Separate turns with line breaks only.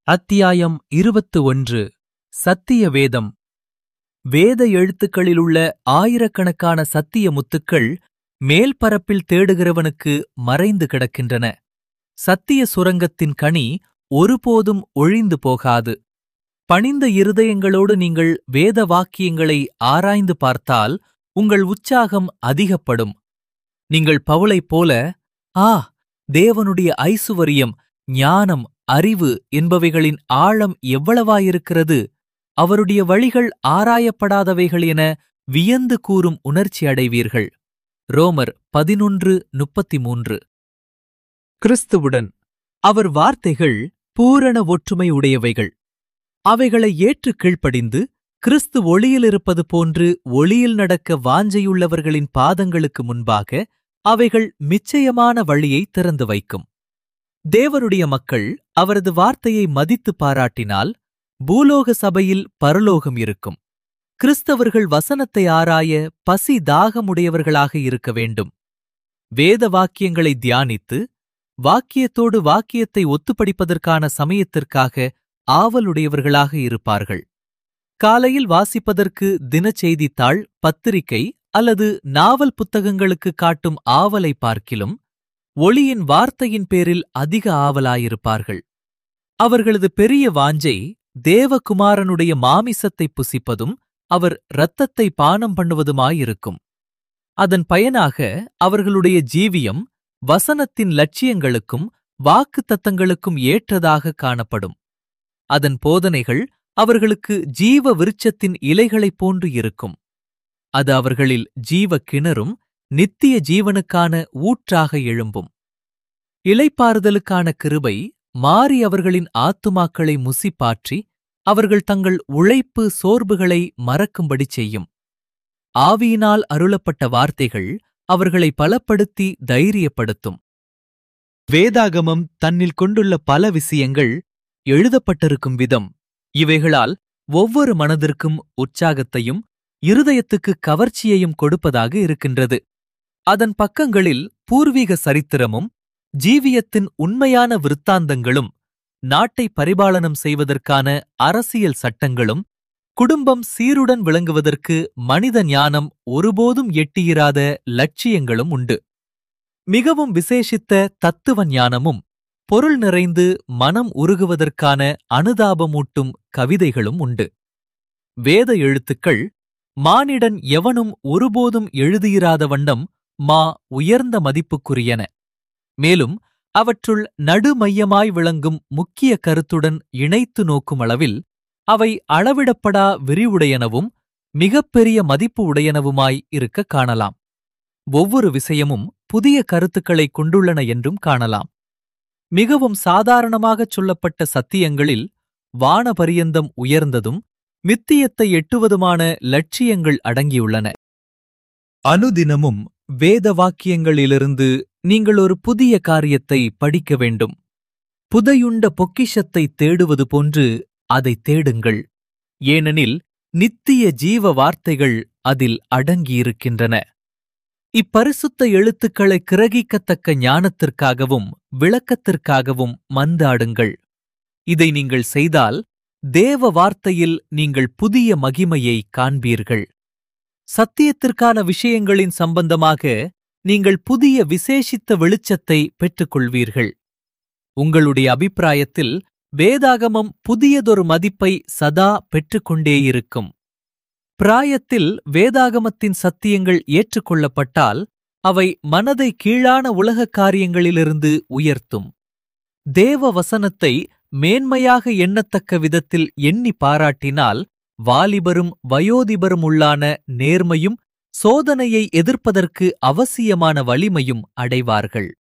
அத்தியாயம் இருபத்து ஒன்று சத்திய வேதம் வேத எழுத்துக்களிலுள்ள ஆயிரக்கணக்கான சத்திய முத்துக்கள் மேல் பரப்பில் தேடுகிறவனுக்கு மறைந்து கிடக்கின்றன சத்திய சுரங்கத்தின் கனி ஒருபோதும் ஒழிந்து போகாது பணிந்த இருதயங்களோடு நீங்கள் வேத வாக்கியங்களை ஆராய்ந்து பார்த்தால் உங்கள் உற்சாகம் அதிகப்படும் நீங்கள் பவுலைப் போல ஆ தேவனுடைய ஐசுவரியம் ஞானம் அறிவு என்பவைகளின் ஆழம் எவ்வளவாயிருக்கிறது அவருடைய வழிகள் ஆராயப்படாதவைகள் என வியந்து கூறும் உணர்ச்சி அடைவீர்கள் ரோமர் பதினொன்று முப்பத்தி மூன்று கிறிஸ்துவுடன் அவர் வார்த்தைகள் பூரண ஒற்றுமை உடையவைகள் அவைகளை ஏற்று கீழ்ப்படிந்து கிறிஸ்து ஒளியிலிருப்பது போன்று ஒளியில் நடக்க வாஞ்சையுள்ளவர்களின் பாதங்களுக்கு முன்பாக அவைகள் நிச்சயமான வழியை திறந்து வைக்கும் தேவனுடைய மக்கள் அவரது வார்த்தையை மதித்து பாராட்டினால் பூலோக சபையில் பரலோகம் இருக்கும் கிறிஸ்தவர்கள் வசனத்தை ஆராய பசி தாகமுடையவர்களாக இருக்க வேண்டும் வேத வாக்கியங்களை தியானித்து வாக்கியத்தோடு வாக்கியத்தை ஒத்துப்படிப்பதற்கான சமயத்திற்காக ஆவலுடையவர்களாக இருப்பார்கள் காலையில் வாசிப்பதற்கு தினச்செய்தித்தாள் பத்திரிகை அல்லது நாவல் புத்தகங்களுக்கு காட்டும் ஆவலை பார்க்கிலும் ஒளியின் வார்த்தையின் பேரில் அதிக ஆவலாயிருப்பார்கள் அவர்களது பெரிய வாஞ்சை தேவகுமாரனுடைய மாமிசத்தை புசிப்பதும் அவர் இரத்தத்தை பானம் பண்ணுவதுமாயிருக்கும் அதன் பயனாக அவர்களுடைய ஜீவியம் வசனத்தின் லட்சியங்களுக்கும் வாக்குத்தத்தங்களுக்கும் ஏற்றதாக காணப்படும் அதன் போதனைகள் அவர்களுக்கு ஜீவ விருட்சத்தின் இலைகளைப் போன்று இருக்கும் அது அவர்களில் ஜீவ கிணறும் நித்திய ஜீவனுக்கான ஊற்றாக எழும்பும் இளைப்பாறுதலுக்கான கிருபை மாறி அவர்களின் ஆத்துமாக்களை முசிப்பாற்றி அவர்கள் தங்கள் உழைப்பு சோர்வுகளை மறக்கும்படி செய்யும் ஆவியினால் அருளப்பட்ட வார்த்தைகள் அவர்களை பலப்படுத்தி தைரியப்படுத்தும் வேதாகமம் தன்னில் கொண்டுள்ள பல விஷயங்கள் எழுதப்பட்டிருக்கும் விதம் இவைகளால் ஒவ்வொரு மனதிற்கும் உற்சாகத்தையும் இருதயத்துக்கு கவர்ச்சியையும் கொடுப்பதாக இருக்கின்றது அதன் பக்கங்களில் பூர்வீக சரித்திரமும் ஜீவியத்தின் உண்மையான விருத்தாந்தங்களும் நாட்டை பரிபாலனம் செய்வதற்கான அரசியல் சட்டங்களும் குடும்பம் சீருடன் விளங்குவதற்கு மனித ஞானம் ஒருபோதும் எட்டியிராத லட்சியங்களும் உண்டு மிகவும் விசேஷித்த தத்துவ ஞானமும் பொருள் நிறைந்து மனம் உருகுவதற்கான அனுதாபமூட்டும் கவிதைகளும் உண்டு வேத எழுத்துக்கள் மானிடன் எவனும் ஒருபோதும் எழுதியிராத வண்ணம் மா உயர்ந்த மதிப்புக்குரியன மேலும் அவற்றுள் நடுமையமாய் விளங்கும் முக்கிய கருத்துடன் இணைத்து நோக்கும் அளவில் அவை அளவிடப்படா விரிவுடையனவும் மிகப்பெரிய மதிப்பு உடையனவுமாய் இருக்க காணலாம் ஒவ்வொரு விஷயமும் புதிய கருத்துக்களைக் கொண்டுள்ளன என்றும் காணலாம் மிகவும் சாதாரணமாகச் சொல்லப்பட்ட சத்தியங்களில் வானபரியந்தம் உயர்ந்ததும் மித்தியத்தை எட்டுவதுமான லட்சியங்கள் அடங்கியுள்ளன அனுதினமும் வேத வாக்கியங்களிலிருந்து நீங்கள் ஒரு புதிய காரியத்தை படிக்க வேண்டும் புதையுண்ட பொக்கிஷத்தை தேடுவது போன்று அதை தேடுங்கள் ஏனெனில் நித்திய ஜீவ வார்த்தைகள் அதில் அடங்கியிருக்கின்றன இப்பரிசுத்த எழுத்துக்களை கிரகிக்கத்தக்க ஞானத்திற்காகவும் விளக்கத்திற்காகவும் மந்தாடுங்கள் இதை நீங்கள் செய்தால் தேவ வார்த்தையில் நீங்கள் புதிய மகிமையை காண்பீர்கள் சத்தியத்திற்கான விஷயங்களின் சம்பந்தமாக நீங்கள் புதிய விசேஷித்த வெளிச்சத்தை பெற்றுக்கொள்வீர்கள் உங்களுடைய அபிப்பிராயத்தில் வேதாகமம் புதியதொரு மதிப்பை சதா பெற்றுக்கொண்டேயிருக்கும் பிராயத்தில் வேதாகமத்தின் சத்தியங்கள் ஏற்றுக்கொள்ளப்பட்டால் அவை மனதை கீழான உலகக் காரியங்களிலிருந்து உயர்த்தும் தேவ வசனத்தை மேன்மையாக எண்ணத்தக்க விதத்தில் எண்ணி பாராட்டினால் வாலிபரும் வயோதிபரும் உள்ளான நேர்மையும் சோதனையை எதிர்ப்பதற்கு அவசியமான வலிமையும் அடைவார்கள்